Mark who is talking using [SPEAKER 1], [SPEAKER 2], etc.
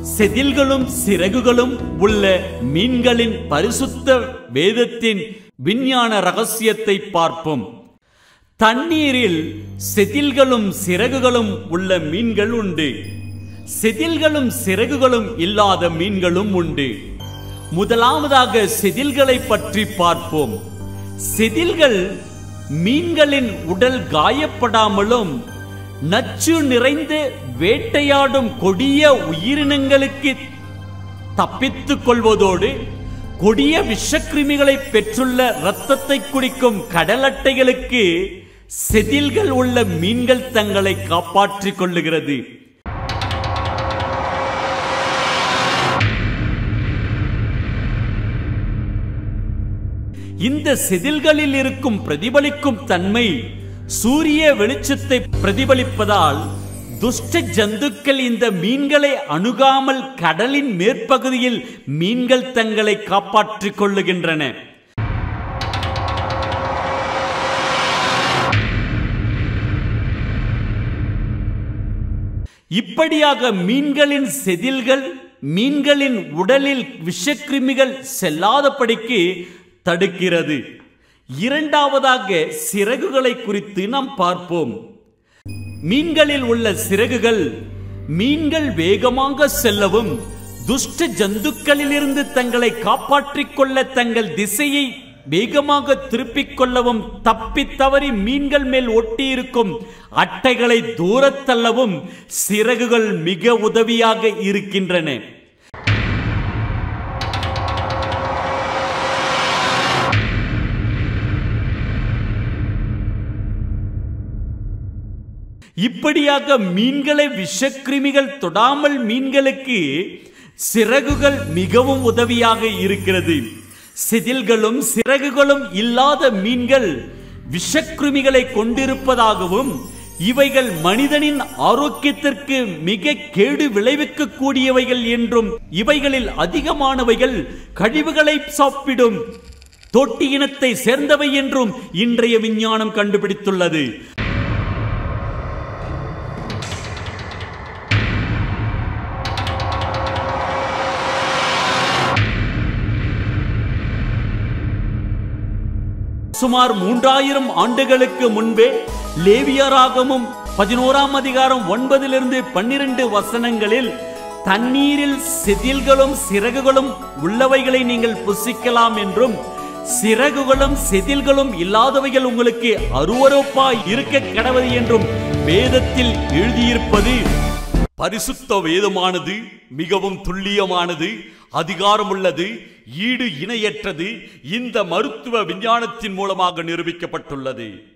[SPEAKER 1] செதில்களும் சிறகுகளும் உள்ள மீன்களின் பரிசுத்த வேதத்தின் விஞ்ஞான ரகசியத்தை பார்ப்போம் தண்ணீரில் செதில்களும் சிறகுகளும் உள்ள மீன்கள் உண்டு செதில்களும் சிறகுகளும் இல்லாத மீன்களும் உண்டு முதலாவதாக செதில்களை பற்றி பார்ப்போம் செதில்கள் மீன்களின் உடல் காயப்படாமலும் நச்சு நிறைந்து வேட்டையாடும் கொடிய உயிரினங்களுக்கு தப்பித்துக் கொள்வதோடு கொடிய விஷக்கிருமிகளை பெற்றுள்ள இரத்தத்தை குடிக்கும் கடல் அட்டைகளுக்கு செதில்கள் உள்ள மீன்கள் தங்களை காப்பாற்றிக் கொள்ளுகிறது இந்த செதில்களில் இருக்கும் பிரதிபலிக்கும் தன்மை சூரிய வெளிச்சத்தை பிரதிபலிப்பதால் துஷ்ட ஜந்துக்கள் இந்த மீன்களை அணுகாமல் கடலின் மேற்பகுதியில் மீன்கள் தங்களை காப்பாற்றிக் கொள்ளுகின்றன இப்படியாக மீன்களின் செதில்கள் மீன்களின் உடலில் விஷக்கிருமிகள் செல்லாதபடிக்கு தடுக்கிறது இரண்டாவதாக சிறகுகளை குறித்து நாம் பார்ப்போம் மீன்களில் உள்ள சிறகுகள் மீன்கள் வேகமாக செல்லவும் துஷ்ட ஜந்துக்களிலிருந்து தங்களை காப்பாற்றிக் கொள்ள தங்கள் திசையை வேகமாக திருப்பிக் கொள்ளவும் தப்பி தவறி மீன்கள் மேல் ஒட்டியிருக்கும் அட்டைகளை தூரத்தள்ளவும் சிறகுகள் மிக உதவியாக இருக்கின்றன இப்படியாக மீன்களை விஷக்கிருமிகள் தொடாமல் மீன்களுக்கு சிறகுகள் மிகவும் உதவியாக இருக்கிறது செதில்களும் சிறகுகளும் இல்லாத மீன்கள் விஷக்கிருமிகளை கொண்டிருப்பதாகவும் இவைகள் மனிதனின் ஆரோக்கியத்திற்கு மிக கேடு விளைவிக்க கூடியவைகள் என்றும் இவைகளில் அதிகமானவைகள் கழிவுகளை சாப்பிடும் தொட்டி இனத்தை சேர்ந்தவை என்றும் இன்றைய விஞ்ஞானம் கண்டுபிடித்துள்ளது சுமார் மூன்றாயிரம் ஆண்டுகளுக்கு முன்பே லேவியராகமும் பதினோராம் அதிகாரம் ஒன்பதிலிருந்து பன்னிரண்டு வசனங்களில் தண்ணீரில் செதில்களும் சிறகுகளும் உள்ளவைகளை நீங்கள் புசிக்கலாம் என்றும் சிறகுகளும் செதில்களும் இல்லாதவைகள் உங்களுக்கு அருவருப்பாய் இருக்க கடவுது என்றும் வேதத்தில் எழுதியிருப்பது பரிசுத்த வேதமானது மிகவும் துல்லியமானது அதிகாரமுள்ளது ஈடு இணையற்றது இந்த மருத்துவ விஞ்ஞானத்தின் மூலமாக நிரூபிக்கப்பட்டுள்ளது